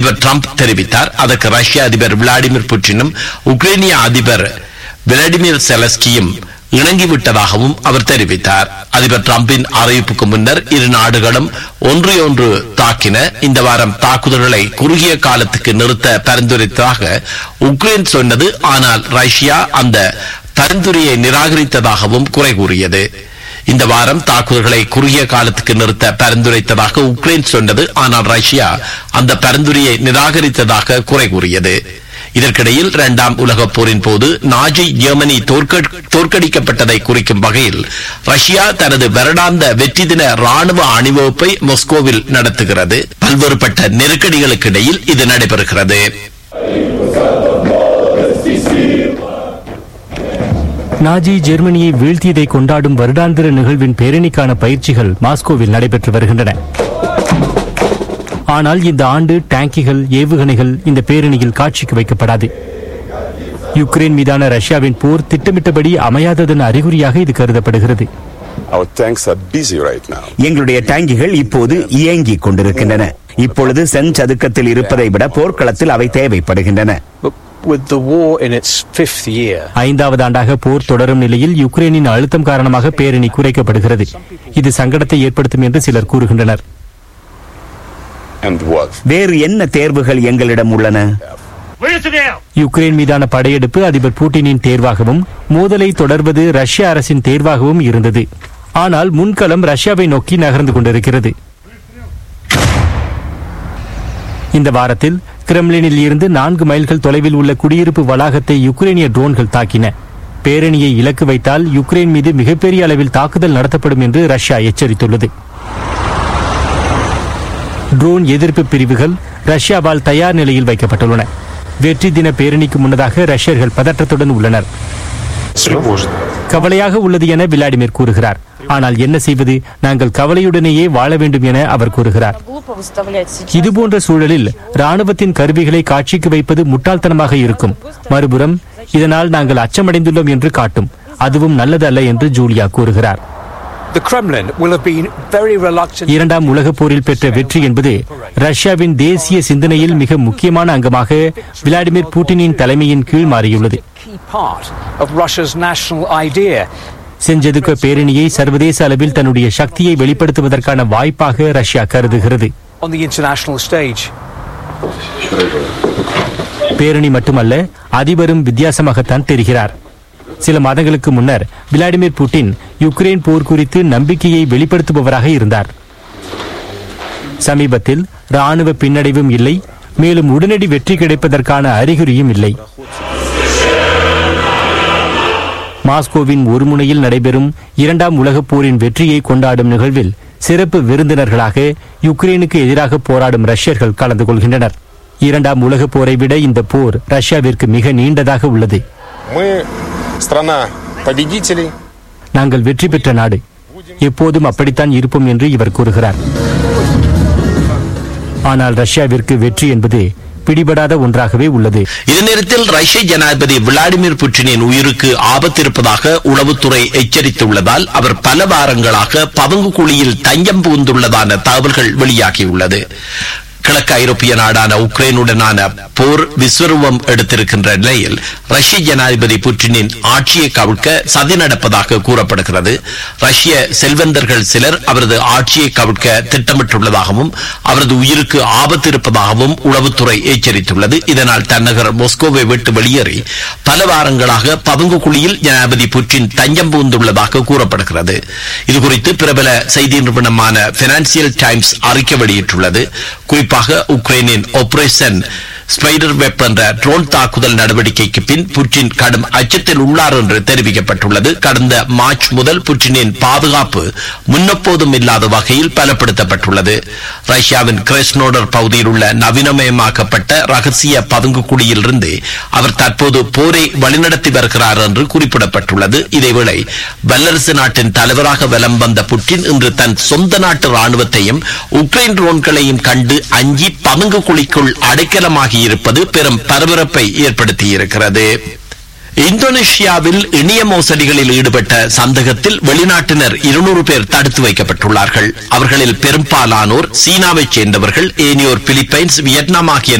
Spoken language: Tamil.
அதிபர் டிரம்ப் தெரிவித்தார் அதற்கு ரஷ்ய அதிபர் விளாடிமிர் புட்டினும் உக்ரைனிய அதிபர் விளாடிமிர் செலஸ்கியும் இணங்கிவிட்டதாகவும் அவர் தெரிவித்தார் அதிபர் டிரம்பின் அறிவிப்புக்கு முன்னர் இரு நாடுகளும் ஒன்றையொன்று தாக்கின இந்த வாரம் தாக்குதல்களை குறுகிய காலத்துக்கு நிறுத்த பரிந்துரைத்ததாக உக்ரைன் சொன்னது ஆனால் ரஷ்யா அந்த பரிந்துரையை நிராகரித்ததாகவும் குறை கூறியது இந்த வாரம் தாக்குதல்களை குறுகிய காலத்துக்கு நிறுத்த பரிந்துரைத்ததாக உக்ரைன் சொன்னது ஆனால் ரஷ்யா அந்த பரிந்துரையை நிராகரித்ததாக குறை கூறியது இதற்கிடையில் இரண்டாம் உலகப் போரின் போது நாஜி ஜெர்மனி தோற்க- தோற்கடிக்கப்பட்டதை குறிக்கும் வகையில் ரஷ்யா தனது வருடாந்த வெற்றி தின ராணுவ அணிவகுப்பை மாஸ்கோவில் நடத்துகிறது பல்வேறுபட்ட நெருக்கடிகளுக்கு இடையில் இது நடைபெறுகிறது நாஜி ஜெர்மனியை வீழ்த்தியதை கொண்டாடும் வருடாந்திர நிகழ்வின் பேரணிக்கான பயிற்சிகள் மாஸ்கோவில் நடைபெற்று வருகின்றன ஆனால் இந்த ஆண்டு டேங்கிகள் ஏவுகணைகள் இந்த பேரணியில் காட்சிக்கு வைக்கப்படாது யுக்ரைன் மீதான ரஷ்யாவின் போர் திட்டமிட்டபடி அமையாததன் அறிகுறியாக இது கருதப்படுகிறது Our tanks are busy right now. எங்களுடைய டேங்கிகள் இப்போது இயங்கிக் கொண்டிருக்கின்றன இப்பொழுது செஞ்சதுக்கத்தில் இருப்பதை விட போர்க்களத்தில் அவை தேவைப்படுகின்றன But with the war in its fifth year, ஐந்தாவது ஆண்டாக போர் தொடரும் நிலையில் யுக்ரைனின் அழுத்தம் காரணமாக பேரணி குறைக்கப்படுகிறது இது சங்கடத்தை ஏற்படுத்தும் என்று சிலர் கூறுகின்றனர் And what? வேறு என்ன தேர்வுகள் எங்களிடம் உள்ளன யுக்ரைன் மீதான படையெடுப்பு அதிபர் புட்டினின் தேர்வாகவும் மோதலை தொடர்வது ரஷ்ய அரசின் தேர்வாகவும் இருந்தது ஆனால் முன்களம் ரஷ்யாவை நோக்கி நகர்ந்து கொண்டிருக்கிறது இந்த வாரத்தில் கிரெம்லினில் இருந்து நான்கு மைல்கள் தொலைவில் உள்ள குடியிருப்பு வளாகத்தை யுக்ரைனிய ட்ரோன்கள் தாக்கின பேரணியை இலக்கு வைத்தால் யுக்ரைன் மீது மிகப்பெரிய அளவில் தாக்குதல் நடத்தப்படும் என்று ரஷ்யா எச்சரித்துள்ளது ட்ரோன் எதிர்ப்பு பிரிவுகள் ரஷ்யாவால் தயார் நிலையில் வைக்கப்பட்டுள்ளன வெற்றி தின பேரணிக்கு முன்னதாக ரஷ்யர்கள் பதற்றத்துடன் உள்ளனர் கவலையாக உள்ளது என விளாடிமிர் கூறுகிறார் ஆனால் என்ன செய்வது நாங்கள் கவலையுடனேயே வாழ வேண்டும் என அவர் கூறுகிறார் Глупо выставлять сейчас. இதுபோன்ற சூழலில் ராணுவத்தின் கருவிகளை காட்சிக்கு வைப்பது முட்டாள்தனமாக இருக்கும் மறுபுறம் இதனால் நாங்கள் அச்சமடைந்துள்ளோம் என்று காட்டும் அதுவும் நல்லதல்ல என்று ஜூலியா கூறுகிறார் the Kremlin will have been very reluctant இரண்டாம் உலகப் போரில் பெற்ற வெற்றி என்பது ரஷ்யாவின் தேசிய சிந்தனையில் மிக முக்கியமான அங்கமாக விளாடிமிர் புட்டினின் தலைமையின் கீழ் மாறியுள்ளது key part of Russia's national idea. செஞ்சதுக்க பேரணியை சர்வதேச அளவில் தன்னுடைய சக்தியை வெளிப்படுத்துவதற்கான வாய்ப்பாக ரஷ்யா கருதுகிறது on the international stage. பேரணி மட்டுமல்ல அதிபரும் வித்தியாசமாகத்தான் தெரிகிறார் சில மாதங்களுக்கு முன்னர் விளாடிமிர் புட்டின் யுக்ரைன் போர் குறித்து நம்பிக்கையை வெளிப்படுத்துபவராக இருந்தார் சமீபத்தில் ராணுவ பின்னடைவும் இல்லை மேலும் உடனடி வெற்றி கிடைப்பதற்கான அறிகுறியும் இல்லை மாஸ்கோவின் ஒரு முனையில் நடைபெறும் இரண்டாம் உலகப் போரின் வெற்றியை கொண்டாடும் நிகழ்வில் சிறப்பு விருந்தினர்களாக யுக்ரைனுக்கு எதிராக போராடும் ரஷ்யர்கள் கலந்து கொள்கின்றனர் இரண்டாம் உலகப் போரை விட இந்த போர் ரஷ்யாவிற்கு மிக நீண்டதாக உள்ளது Мы страна победителей. நாங்கள் வெற்றி பெற்ற நாடு எப்போதும் அப்படித்தான் இருப்போம் என்று இவர் கூறுகிறார் ஆனால் ரஷ்யாவிற்கு வெற்றி என்பது பிடிபடாத ஒன்றாகவே உள்ளது இதே நேரத்தில் ரஷ்ய ஜனாதிபதி விளாடிமிர் புட்டினின் உயிருக்கு ஆபத்து இருப்பதாக உளவுத்துறை எச்சரித்துள்ளதால் அவர் பல வாரங்களாக பதுங்கு குழியில் தஞ்சம் புகுந்துள்ளதான தகவல்கள் வெளியாகியுள்ளது கிழக்கு ஐரோப்பிய நாடான உக்ரைனுடனான போர் விஸ்வரூபம் எடுத்திருக்கின்ற நிலையில் ரஷ்ய ஜனாதிபதி புட்டினின் ஆட்சியை கவிழ்க்க சதி நடப்பதாக கூறப்படுகிறது ரஷ்ய செல்வந்தர்கள் சிலர் அவரது ஆட்சியை கவிழ்க்க திட்டமிட்டுள்ளதாகவும் அவரது உயிருக்கு ஆபத்து இருப்பதாகவும் உளவுத்துறை எச்சரித்துள்ளது இதனால் தன்னகர் மொஸ்கோவை விட்டு வெளியேறி பல வாரங்களாக பதுங்கு குழியில் ஜனாதிபதி புட்டின் தஞ்சம் புகுந்துள்ளதாக கூறப்படுகிறது இதுகுறித்து பிரபல செய்தி நிறுவனமான பினான்சியல் டைம்ஸ் அறிக்கை வெளியிட்டுள்ளது குறிப்பாக உக்ரைனின் ஆபரேஷன் ஸ்பைடர் வெப் என்ற ட்ரோன் தாக்குதல் நடவடிக்கைக்கு பின் புட்டின் கடும் அச்சத்தில் உள்ளார் என்று தெரிவிக்கப்பட்டுள்ளது கடந்த மார்ச் முதல் புட்டினின் பாதுகாப்பு முன்னெப்போதும் இல்லாத வகையில் பலப்படுத்தப்பட்டுள்ளது ரஷ்யாவின் கிரெஸ்னோடர் பகுதியில் உள்ள நவீனமயமாக்கப்பட்ட ரகசிய பதுங்கு குடியிலிருந்து அவர் தற்போது போரை வழிநடத்தி வருகிறார் என்று குறிப்பிடப்பட்டுள்ளது இதேவேளை வல்லரசு நாட்டின் தலைவராக வலம் வந்த புட்டின் இன்று தன் சொந்த நாட்டு ராணுவத்தையும் உக்ரைன் ட்ரோன்களையும் கண்டு அஞ்சி பதுங்கு குழிக்குள் அடைக்கலமாகி இருப்பது பெரும் பரபரப்பை ஏற்படுத்தியிருக்கிறது இந்தோனேஷியாவில் இணைய மோசடிகளில் ஈடுபட்ட சந்தேகத்தில் வெளிநாட்டினர் இருநூறு பேர் தடுத்து வைக்கப்பட்டுள்ளார்கள் அவர்களில் பெரும்பாலானோர் சீனாவைச் சேர்ந்தவர்கள் ஏனியோர் பிலிப்பைன்ஸ் வியட்நாம் ஆகிய